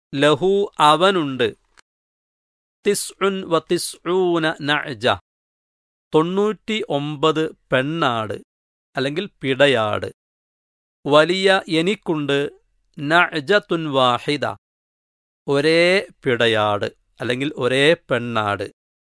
ലഹു അവനുണ്ട് തിസ്ഉൻ വ തിസ്ഊന നഅജ തൊണ്ണൂറ്റി ഒമ്പത് പെണ്ണാട് അല്ലെങ്കിൽ പിടയാട് വലിയ എനിക്കുണ്ട് നഅജത്തുൻ വാഹിദ ഒരേ പിടയാട് അല്ലെങ്കിൽ ഒരേ പെണ്ണാട്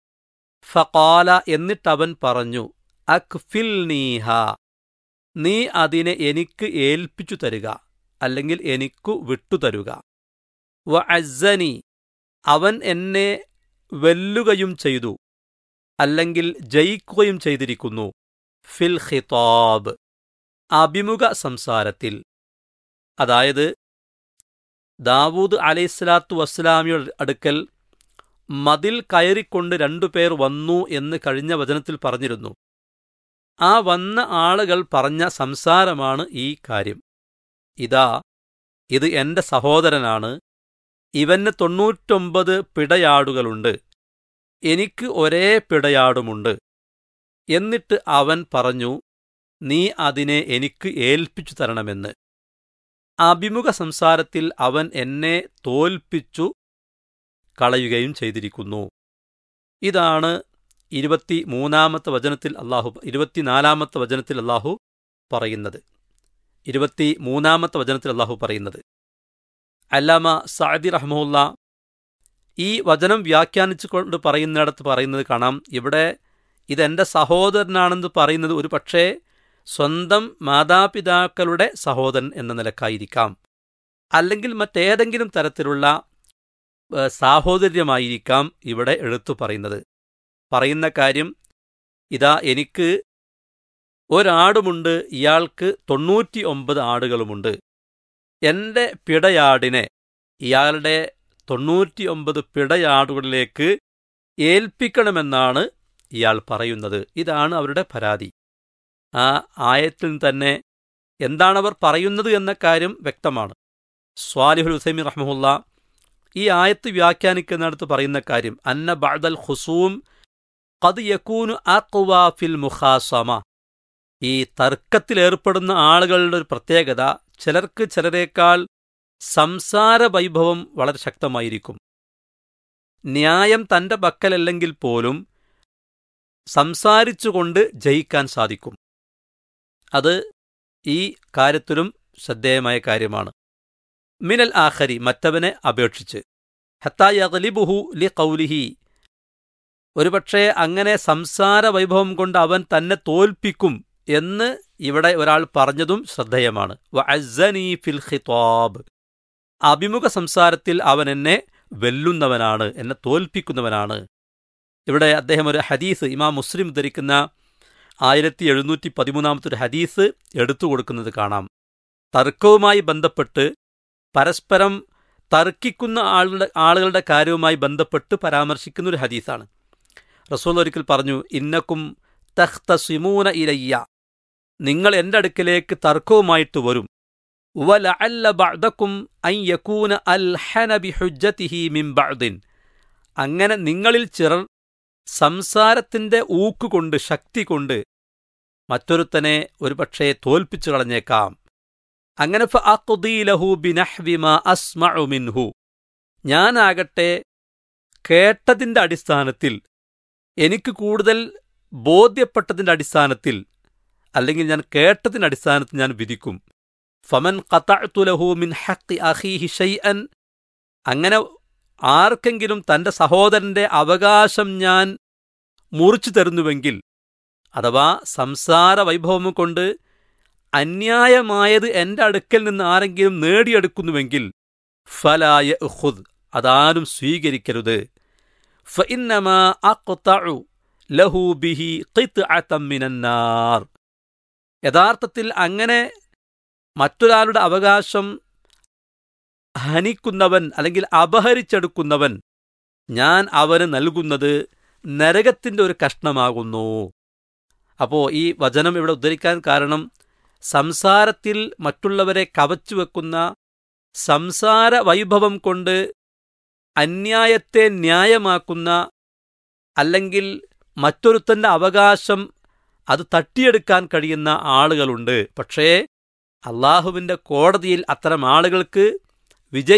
ഫഖാല എന്നിട്ടവൻ പറഞ്ഞു അക്ഫിൽ നീഹ നീ അതിനെ എനിക്ക് ഏൽപ്പിച്ചു തരുക അല്ലെങ്കിൽ എനിക്കു വിട്ടുതരുക വ അസ്സനി അവൻ എന്നെ വെല്ലുകയും ചെയ്തു അല്ലെങ്കിൽ ജയിക്കുകയും ചെയ്തിരിക്കുന്നു ഫിൽ ഖിതാബ് അഭിമുഖ സംസാരത്തിൽ അതായത് ദാവൂദ് അലൈഹിസ്സലാത്തു വസ്സലാമിയുടെ അടുക്കൽ മതിൽ കയറിക്കൊണ്ട് രണ്ടുപേർ വന്നു എന്ന് കഴിഞ്ഞ വചനത്തിൽ പറഞ്ഞിരുന്നു ആ വന്ന ആളുകൾ പറഞ്ഞ സംസാരമാണ് ഈ കാര്യം ഇതാ ഇത് എന്റെ സഹോദരനാണ് ഇവന് തൊണ്ണൂറ്റൊമ്പത് പിടയാടുകളുണ്ട് എനിക്ക് ഒരേ പിടയാടുമുണ്ട് എന്നിട്ട് അവൻ പറഞ്ഞു നീ അതിനെ എനിക്ക് ഏൽപ്പിച്ചു തരണമെന്ന് അഭിമുഖ സംസാരത്തിൽ അവൻ എന്നെ തോൽപ്പിച്ചു കളയുകയും ചെയ്തിരിക്കുന്നു ഇതാണ് ഇരുപത്തി മൂന്നാമത്തെ വചനത്തിൽ അള്ളാഹു ഇരുപത്തിനാലാമത്തെ വചനത്തിൽ അള്ളാഹു പറയുന്നത് ഇരുപത്തി മൂന്നാമത്തെ വചനത്തിൽ അള്ളാഹു പറയുന്നത് അല്ലാമ സാദി റഹ്മുല്ല ഈ വചനം വ്യാഖ്യാനിച്ചുകൊണ്ട് പറയുന്നിടത്ത് പറയുന്നത് കാണാം ഇവിടെ ഇതെന്റെ സഹോദരനാണെന്ന് പറയുന്നത് ഒരു പക്ഷേ സ്വന്തം മാതാപിതാക്കളുടെ സഹോദരൻ എന്ന നിലക്കായിരിക്കാം അല്ലെങ്കിൽ മറ്റേതെങ്കിലും തരത്തിലുള്ള ഏഹ്, സാഹോദര്യമായിരിക്കാം ഇവിടെ എടുത്തു പറയുന്നത് പറയുന്ന കാര്യം ഇതാ എനിക്ക് ഒരാടുമുണ്ട് ഇയാൾക്ക് തൊണ്ണൂറ്റി ഒമ്പത് ആടുകളുമുണ്ട് എന്റെ പിടയാടിനെ ഇയാളുടെ തൊണ്ണൂറ്റി ഒമ്പത് പിടയാടുകളിലേക്ക് ഏൽപ്പിക്കണമെന്നാണ് ഇയാൾ പറയുന്നത് ഇതാണ് അവരുടെ പരാതി ആ ആയത്തിൽ തന്നെ എന്താണവർ പറയുന്നത് എന്ന കാര്യം വ്യക്തമാണ് സ്വാലിഹുൽ ഹുസൈമി റഹ്മുല്ല ഈ ആയത്ത് വ്യാഖ്യാനിക്കുന്നിടത്ത് പറയുന്ന കാര്യം അന്ന ബഅദൽ ഖുസൂം ഖദ് യകൂനു അഖ്വ ഫിൽ മുഖാസമ ഈ തർക്കത്തിലേർപ്പെടുന്ന ആളുകളുടെ ഒരു പ്രത്യേകത ചിലർക്ക് ചിലരേക്കാൾ സംസാര വൈഭവം വളരെ ശക്തമായിരിക്കും ന്യായം തന്റെ പക്കലല്ലെങ്കിൽ പോലും സംസാരിച്ചുകൊണ്ട് ജയിക്കാൻ സാധിക്കും അത് ഈ കാര്യത്തിലും ശ്രദ്ധേയമായ കാര്യമാണ് മിനൽ ആഖരി മറ്റവനെ അപേക്ഷിച്ച് ഹത്തായലിബുഹു ലി കൗലിഹി ഒരുപക്ഷെ അങ്ങനെ സംസാര വൈഭവം കൊണ്ട് അവൻ തന്നെ തോൽപ്പിക്കും എന്ന് ഇവിടെ ഒരാൾ പറഞ്ഞതും ശ്രദ്ധേയമാണ് വഅസ്സനീ ഫിൽ ഖിതാബ് അഭിമുഖ സംസാരത്തിൽ അവൻ എന്നെ വെല്ലുന്നവനാണ് എന്നെ തോൽപ്പിക്കുന്നവനാണ് ഇവിടെ അദ്ദേഹം ഒരു ഹദീസ് ഇമാം മുസ്ലിം ധരിക്കുന്ന ആയിരത്തി എഴുന്നൂറ്റി പതിമൂന്നാമത്തെ ഒരു ഹദീസ് എടുത്തു കൊടുക്കുന്നത് കാണാം തർക്കവുമായി ബന്ധപ്പെട്ട് പരസ്പരം തർക്കിക്കുന്ന ആളുടെ ആളുകളുടെ കാര്യവുമായി ബന്ധപ്പെട്ട് പരാമർശിക്കുന്ന ഒരു ഹദീസാണ് റസൂൽ ഒരിക്കൽ പറഞ്ഞു ഇന്നക്കും തഖ്തസിമൂന ഇലയ്യ നിങ്ങൾ എൻ്റെ അടുക്കലേക്ക് തർക്കവുമായിട്ട് വരും വലഅല്ല ബഅദക്കും അൻ യകൂന അൽഹന ബിഹുജ്ജതിഹി മിൻ ബഅദിൻ അങ്ങനെ നിങ്ങളിൽ ചിലർ സംസാരത്തിന്റെ ഊക്കുകൊണ്ട് ശക്തി കൊണ്ട് മറ്റൊരുത്തനെ ഒരുപക്ഷെ തോൽപ്പിച്ചു കളഞ്ഞേക്കാം അങ്ങനെ ഫഅഖ്ദീ ലഹു ബിനഹ്വി മാ അസ്മഉ മിൻഹു ഞാനാകട്ടെ കേട്ടതിന്റെ അടിസ്ഥാനത്തിൽ എനിക്ക് കൂടുതൽ ബോധ്യപ്പെട്ടതിന്റെ അടിസ്ഥാനത്തിൽ അല്ലെങ്കിൽ ഞാൻ കേട്ടതിന്റെ അടിസ്ഥാനത്തിൽ ഞാൻ വിധിക്കും ഫമൻ ഖതഅ്തു ലഹു മിൻ ഹഖ് അഖീഹി ഷൈഅൻ അങ്ങനെ ആർക്കെങ്കിലും തന്റെ സഹോദരന്റെ അവകാശം ഞാൻ മുറിച്ചു തരുന്നുവെങ്കിൽ അഥവാ സംസാര വൈഭവം കൊണ്ട് അന്യായമായത് എന്റെ അടുക്കൽ നിന്ന് ആരെങ്കിലും നേടിയെടുക്കുന്നുവെങ്കിൽ ഫലായ ഉഹുദ് അതാരും സ്വീകരിക്കരുത് ഫഇന്നമാ അഖ്തഉ ലഹു ബിഹി ഖിത്അതം മിനന്നാർ യഥാർത്ഥത്തിൽ അങ്ങനെ മറ്റൊരാളുടെ അവകാശം ഹനിക്കുന്നവൻ അല്ലെങ്കിൽ അപഹരിച്ചെടുക്കുന്നവൻ ഞാൻ അവന് നൽകുന്നത് നരകത്തിന്റെ ഒരു കഷ്ണമാകുന്നു അപ്പോ ഈ വചനം ഇവിടെ ഉദ്ധരിക്കാൻ കാരണം സംസാരത്തിൽ മറ്റുള്ളവരെ കവച്ചു വെക്കുന്ന സംസാര വൈഭവം കൊണ്ട് അന്യായത്തെ ന്യായമാക്കുന്ന അല്ലെങ്കിൽ മറ്റൊരുത്തന്റെ അവകാശം അത് തട്ടിയെടുക്കാൻ കഴിയുന്ന ആളുകളുണ്ട് പക്ഷേ അള്ളാഹുവിന്റെ കോടതിയിൽ അത്തരം ആളുകൾക്ക് വിജയ